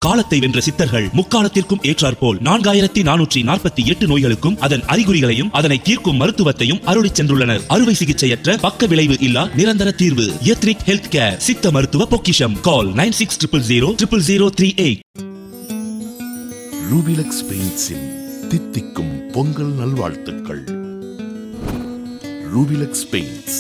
காலத்தை வென்ற சித்தர்கள் முக்காலத்திற்கும் ஏற்றாற்போல் நான்காயிரத்தி நானூற்றி நாற்பத்தி எட்டு நோய்களுக்கும் அதன் அறிகுறிகளையும் அதனை தீர்க்கும் மருத்துவத்தையும் அருளிச் சென்றுள்ளனர் அறுவை சிகிச்சையற்ற பக்க விளைவு இல்லா நிரந்தர தீர்வு எத்ரிக் ஹெல்த் கேர் சித்த மருத்துவ பொக்கிஷம் call nine six triple zero triple zero three eight Rubilux பெயிண்ட்ஸின் தித்திக்கும் பொங்கல் நல்வாழ்த்துக்கள் ரூபிலக்ஸ் பெயிண்ட்ஸ்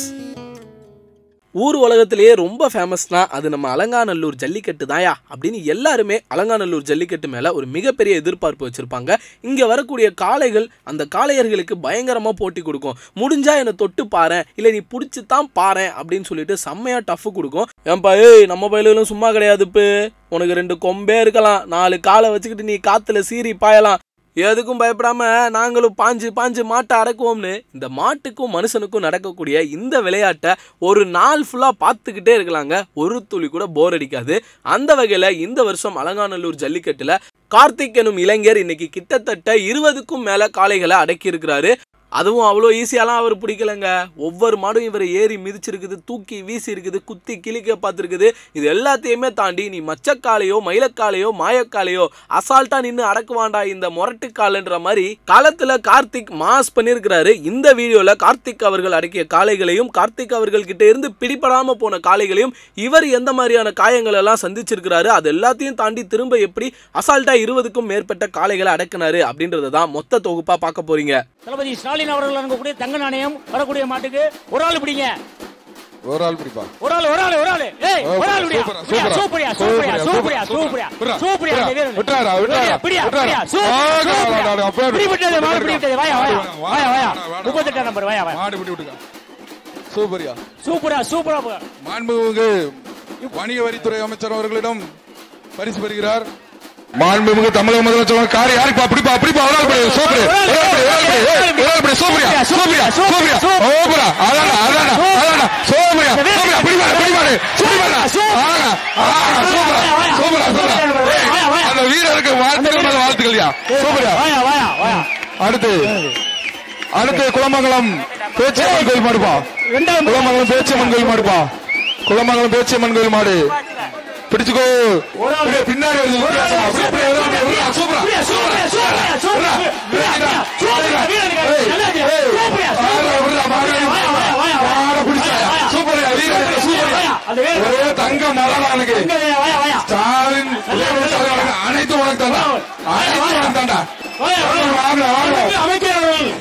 ஊர் உலகத்திலேயே ரொம்ப ஃபேமஸ்னா அது நம்ம அலங்காநல்லூர் ஜல்லிக்கட்டு தாயா அப்படின்னு எல்லாருமே அலங்காநல்லூர் ஜல்லிக்கட்டு மேலே ஒரு மிகப்பெரிய எதிர்பார்ப்பு வச்சுருப்பாங்க இங்கே வரக்கூடிய காளைகள் அந்த காளையர்களுக்கு பயங்கரமாக போட்டி கொடுக்கும் முடிஞ்சா என்னை தொட்டு பாரேன் இல்லை நீ பிடிச்சி தான் பாரேன் அப்படின்னு சொல்லிட்டு செம்மையாக டஃப் கொடுக்கும் ஏன்பா ஏய் நம்ம பயிலும் சும்மா கிடையாது இப்போ உனக்கு ரெண்டு கொம்பே இருக்கலாம் நாலு காலை வச்சுக்கிட்டு நீ காற்றுல சீறி பாயலாம் எதுக்கும் பயப்படாம நாங்களும் பாஞ்சு பாஞ்சு மாட்டை அடக்குவோம்னு இந்த மாட்டுக்கும் மனுஷனுக்கும் நடக்கக்கூடிய இந்த விளையாட்டை ஒரு நாள் ஃபுல்லாக பார்த்துக்கிட்டே இருக்கலாங்க ஒரு துளி கூட போர் அடிக்காது அந்த வகையில் இந்த வருஷம் அலங்காநல்லூர் ஜல்லிக்கட்டில் கார்த்திக் எனும் இளைஞர் இன்னைக்கு கிட்டத்தட்ட இருபதுக்கும் மேலே காளைகளை அடக்கியிருக்கிறாரு அதுவும் அவ்வளோ ஈஸியாலாம் அவர் பிடிக்கலங்க ஒவ்வொரு மாடும் இவரை ஏறி மிதிச்சிருக்குது தூக்கி வீசி இருக்குது குத்தி கிழிக்க பார்த்துருக்குது இது எல்லாத்தையுமே தாண்டி நீ மச்சக்காலையோ மயிலக்காலையோ மாயக்காலையோ அசால்ட்டா நின்று அடக்குவாண்டா இந்த முரட்டுக்காலுன்ற மாதிரி காலத்துல கார்த்திக் மாஸ் பண்ணியிருக்கிறாரு இந்த வீடியோல கார்த்திக் அவர்கள் அடக்கிய காளைகளையும் கார்த்திக் அவர்கள் கிட்ட இருந்து பிடிபடாம போன காளைகளையும் இவர் எந்த மாதிரியான காயங்கள் எல்லாம் சந்திச்சிருக்கிறாரு அது எல்லாத்தையும் தாண்டி திரும்ப எப்படி அசால்ட்டா இருபதுக்கும் மேற்பட்ட காளைகளை அடக்குனாரு அப்படின்றத தான் மொத்த தொகுப்பா பார்க்க போறீங்க தளபதி ஸ்டாலின் அவர்கள் அனுப்பக்கூடிய தங்க நாணயம் வரக்கூடிய மாட்டுக்கு ஒரு ஆள் பிடிங்க ஒரு ஆள் பிடிப்பா ஒரு ஆள் ஒரு ஆள் ஒரு ஆள் ஏய் ஒரு ஆள் பிடியா சூப்பரா, சூப்பரியா சூப்பரா, சூப்பரியா சூப்பரியா சூப்பரா, சூப்பரியா சூப்பரா, சூப்பரியா சூப்பரா. அந்த வீரன் விட்டுறாரா, விட்டுறாரா, பிடியா விட்டுறாரா. பிடியா ஆ, சூப்பர் ஆ, ஆ, ஆ, அப்படியே பிடிபட்டது மாடு விட்டுறாரா. பிடிபட்டது வாயா வாயா வாயா வாயா வேணாம், முப்பத்தெட்டாம் நம்பர் வாயா வாயா மாடு பிடி விட்டுக்க சூப்பரியா சூப்பரா சூப்பரா போ. மாண்புமிகு வணிக வரித்துறை அமைச்சர் அவர்களிடம் பரிசு பெறுகிறார் மாண்புமிகு தமிழக முதலமைச்சர் கார் யாருப்பா பிடிப்பா பிடிப்பா ஒரு ஆள் பிடி சூப்பர் ஒரு ஆள் பிடி ஒரு ஆள் பிடி ஏய், ஒரு ஆள் பிடி சூப்பரியா சூப்பரியா சூப்பரியா சூப்பரா அதாடா அதாடா அதாடா சூப்பரியா சூப்பரியா பிடிப்பா பிடிப்பா பிடிப்பா ஆகா ஆகா சூப்பரா சூப்பரா சூப்பரா ஏய், அந்த வீரருக்கு வாழ்த்துக்கள் மேல வாழ்த்துக்கள்யா சூப்பரியா வாயா வாயா வாயா அடுத்து அடுத்து குளமங்கலம் பேச்சியம்மன் கோயில் மாடுப்பா ரெண்டாவது குளமங்கலம் பேச்சியம்மன் கோயில் மாடுப்பா குளமங்கலம் பேச்சியம்மன் கோயில் மாடு பிடிச்சுக்கோ அப்படியே பின்னாடி வருது வித்தியாசமா. அப்படியே, அப்படியே, அப்படியே, அப்படியே, சூப்பரா. சூப்பரியா சூப்பரியா சூப்பரியா சூப்பரியா சூப்பரியா வீரனுக்கு நல்லா இருக்கு. சூப்பரியா ஆளை விடுடா, மாடு. வாயா வாயா வாயா மாடை பிடிச்சா. சூப்பர்யா, வீரனுக்கு சூப்பர்யா. அந்த வீரன் ஒரே தங்க மரம் எனக்கு வாயா வாயா ஸ்டாலின் உதயநிதி ஸ்டாலின் அவர்கள் அனைத்து உனக்கு தாண்டா அனைத்து உனக்கு தாண்டா வாயா வாங்க வாங்க அமைச்சர் அவர்கள்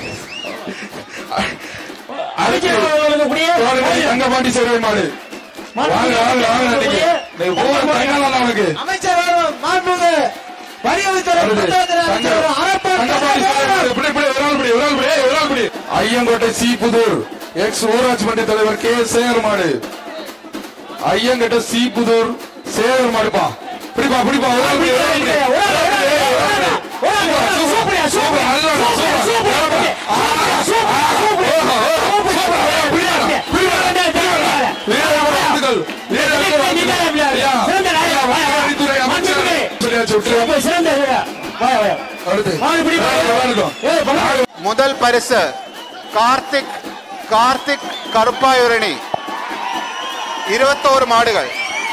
அடுத்து அமைச்சர் அவர்களுக்கு கூடிய தோழமை தங்கபாண்டி சேவை மாடு வாங்க வாங்க வாங்க இன்னைக்கு இன்னைக்கு பூரா தங்கம் தான் அவனுக்கு அமைச்சர் அவர்கள் மாண்புமிகு வணிகத்துறை புத்தகத்துறை அமைச்சர் அவர்கள் அரப்பன் தங்கபாண்டி சேவை மாடு. இப்படி, இப்படி, ஒரு ஆள் பிடி, ஒரு ஆள் பிடி, ஏய், ஒரு ஆள் பிடி. ஐயங்கோட்டை சி புதூர் எக்ஸ் ஊராட்சி மன்ற தலைவர் கே சேகர் மாடு ஐயங்கோட்டை சி புதூர் சேகர் மாடுப்பா பிடிப்பா பிடிப்பா ஒரு ஆள் பிடி, ஒரு ஆள் பிடி. ஒரு ஆள் பிடி, ஏய், ஒரு ஆள் பிடி. சூப்பர், சூப்பர், நல்லா இருக்கு, சூப்பர். ஆஹா, ஆஹா, ஓஹோ, ஓஹோ, சூப்பர், ஐயா, பிடியாடா, பிடியாடா, பிடியாடா. வீரர்கள் வாழ்த்துக்கள். வீரர்கள் வாழ்த்துக்கள். ஐயா, ஐயா, வணிகவரித்துறை அமைச்சர் சொல்லியாச்சு, விட்டுரு. சிறந்த வீரர். வாயா வாயா அடுத்து. நாளைக்கு வாருங்க. முதல் பரிசு கார்த்திக் கார்த்திக் கருப்பாயுரணி இருபத்தோரு மாடுகள்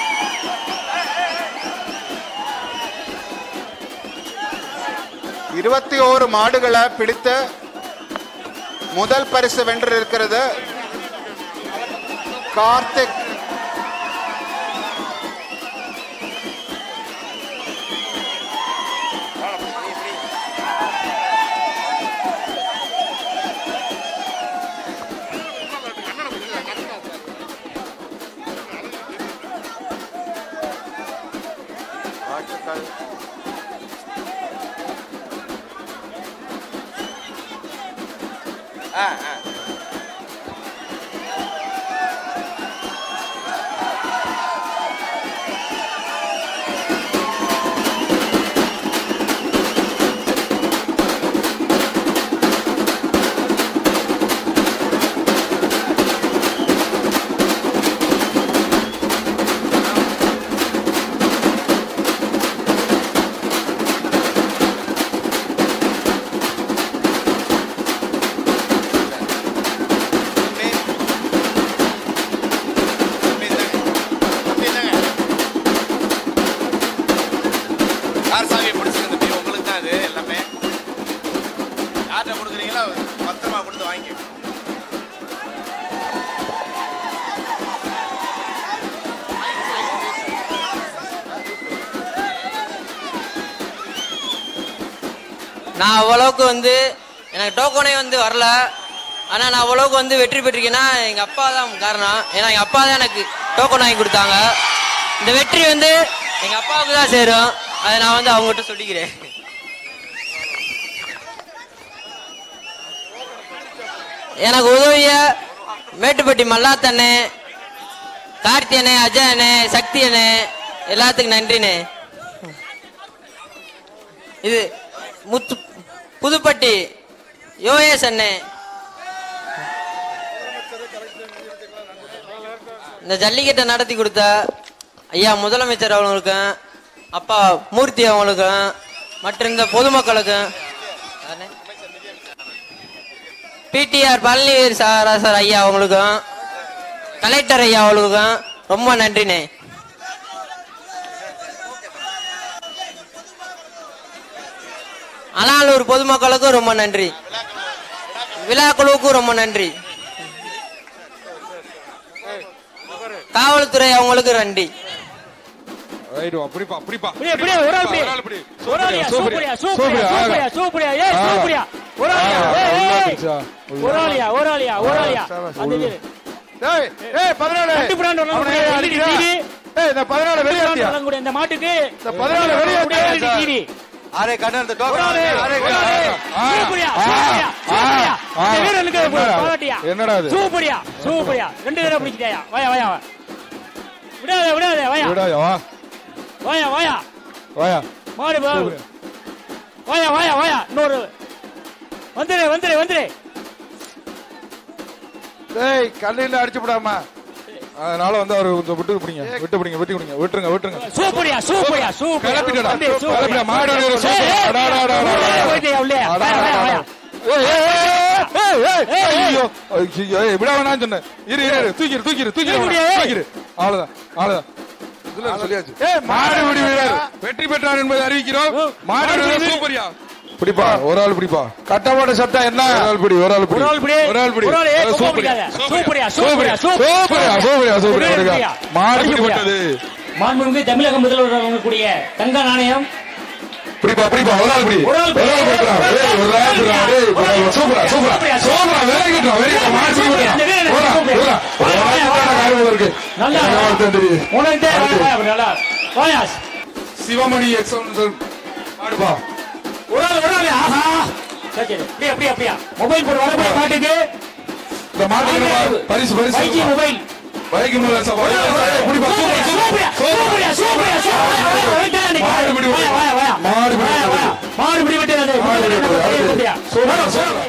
இருபத்தி ஓரு மாடுகளை பிடித்து முதல் பரிசு வென்றிருக்கிறது கார்த்திக் வாழ்த்துக்கள் கார் சாவியை பிடிச்சிங்க தம்பி உங்களுக்கு தான் அது எல்லாமே யார்கிட்ட கொடுக்குறீங்களோ பத்திரமா கொடுத்து வாங்கி நான் அவ்வளோக்கு வந்து எனக்கு டோக்கனே வந்து வரல ஆனால் நான் அவ்வளோக்கு வந்து வெற்றி பெற்றிருக்கேன்னா எங்கள் அப்பா தான் காரணம் ஏன்னா எங்கள் அப்பா தான் எனக்கு டோக்கன் வாங்கி கொடுத்தாங்க இந்த வெற்றி வந்து எங்கள் அப்பாவுக்கு தான் சேரும் அதை நான் வந்து அவங்ககிட்ட சொல்லிக்கிறேன் எனக்கு உதவிய மேட்டுப்பட்டி மல்லாத்தண்ணே கார்த்தி அண்ணே அஜய் அண்ணே சக்தி அண்ணே எல்லாத்துக்கும் நன்றிண்ணே இது முத்து புதுப்பட்டி யோஎஸ் அண்ணே இந்த ஜல்லிக்கட்டை நடத்தி கொடுத்த ஐயா முதலமைச்சர் அவங்களுக்கும் அப்பா மூர்த்தி அவங்களுக்கும் மற்றும் இந்த பொதுமக்களுக்கும் பிடிஆர் பழனிவேர் சார் சார் ஐயா அவங்களுக்கும் கலெக்டர் ஐயா அவங்களுக்கும் ரொம்ப நன்றிண்ணே அனாலூர் பொதுமக்களுக்கும் ரொம்ப நன்றி விழா குழுவுக்கும் ரொம்ப நன்றி காவல்துறை அவங்களுக்கு நன்றி அப்படிப்பா அப்படிப்பா இப்படியே, இப்படியே, ஒரு ஆள் இப்படியே. ஒரு ஆள் இப்படி. ஒரு ஆளியா, சூப்பரியா, சூப்பரியா, சூப்பரியா, சூப்பரியா, சூப்பரியா, ஏய், ஆ. சூப்பரியா. ஒரு ஆளியா, ஆ, ஏய், உள்ள ஏய். பிடிச்சா, உள்ள. ஒரு ஆளியா, ஒரு ஆளியா, ஒரு ஆளியா. சாபாஷ், அந்த உள்ள. இது. ஏய், ஏய், பதினாலு. ரெண்டு பிராண்ட் வரலாம் அவனை கூட அடிக்கிறா. LED TV. ஏய், இந்த பதினாலு ரெண்டு பிராண்ட் வெளியாத்தியா? வரலாம் கூட இந்த மாட்டுக்கு இந்த பதினாலு வெளியாத்தியா? LED TV. ஆரே கண்ணு அந்த ஒரு ஆளு, ஒரு ஆளு. ஆ, சூப்பரியா, ஆ, சூப்பரியா, ஆ, சூப்பரியா. ஆ. இந்த வீரனுக்கு என்னடா அது? பாராட்டியா. என்னடா அது? சூப்பரியா, சூப்பரியா. ரெண்டு தடவை பிடிச்சிட்டாயா. வாயா, வாயா, வா. விடாத, விடாத, வாயா. விடாதே, வா. வாயா, வாயா. வாயா. மாடு வா. சூப்பரியா. வாயா, வாயா, வாயா. இன்னொரு வந்துரு வந்துரு வந்துரு ஏய், கல்லையில அடிச்சு விடாம அதனால வந்து அவர் கொஞ்சம் விட்டு பிடிங்க விட்டு பிடிங்க விட்டு பிடிங்க விட்டுருங்க விட்டுருங்க சூப்பரியா சூப்பரியா சூப்பரியா கிளப்பிட்டடா. தம்பி, சூப்பரியா. கிளப்பிட்டா. மாடு ஒரு ஏய், சூப்பர். ஏய், அடா, அடா, அடா, அடா, உள்ளே அடா. போயிட்டியா, உள்ளே? அடா, வாயா, அடா, வாயா, அடா. வாயா. ஏய், ஏய், ஏய், ஏய், ஏய், ஏய், ஐயோ, ஐயோ, ஏய், விட வேணாம்னு சொன்னேன். இரு, இரு, இரு, தூக்கிரு, தூக்கிரு, தூக்கிரு, தூக்கி விடு, அவனை, ஏய். தூக்கிரு. அவ்வளவுதான், அவ்வளவுதான். ஏய், மாடுபிடி வீரர் வெற்றி பெற்றார் என்பதை அறிவிக்கிறோம் மாடு வீரர் சூப்பரியா பிடிப்பா ஒரு ஆள் பிடிப்பா கட்டப்பட்ட சட்டம் என்ன ஒரு ஆள் பிடி ஒரு ஆள் பிடி ஒரு ஆள் பிடி. ஒரு ஆள் பிடி ஒரு ஆள், ஏய், அஹ், கொம்பை சூப்பரியா பிடிக்காத. சூப்பரியா, சூப்பரியா சூப்பரியா, சூப்பரியா சூப்பரியா சூப்பரியா ஒரு சூப்பரியா ஆள் மாடு பிடியா. பிடிப்பட்டது மாண்புமிகு தமிழக முதல்வர் வழங்கக்கூடிய தங்க நாணயம் பிடிப்பா பிடிப்பா ஒரு ஆள் பிடி ஒரு ஆள் பிடி. பிடிப்பா ஏய், ஒரு ஆள் பிடிப்பா ஏய், ஒரு ஆள். சூப்பரா சூப்பரா சூப்பரியா, சூப்பரா வெரி குட் வெரி குட் மாடு சூப்பரியா, இந்த வீரர் சூப்பரா சூப்பரியா. சூப்பரா ஒரு வாயா, ஆள் வாயா, காரணம் இருக்கு நல்லா என்ன வார்த்தை தெரியுது உனக்கு தான் வாயா, வாயா, அப்படி நல்லா வாயா சிவமணி எக்ஸாம் மாடுப்பா ஒரு ஆள் ஒரு ஆள் ஆஹா சரி சரி அப்படியே அப்படியே அப்படியே மொபைல் போட்டு வரக்கூடிய பாட்டுக்கு இந்த மாட்டுக்கு நம்ம பரிசு பரிசு ஃபைவ் மொபைல் பைக் மேல சவா பிடிப்பா சூப்பர் சூப்பரியா சூப்பரியா சூப்பரியா சூப்பரியா மாடு பிடி வாயா வாயா வாயா மாடு பிடி வாயா வாயா மாடு பிடி விட்டு மாடு பிடி விட்டது. சூப்பரியா சூப்பர், சூப்பர்.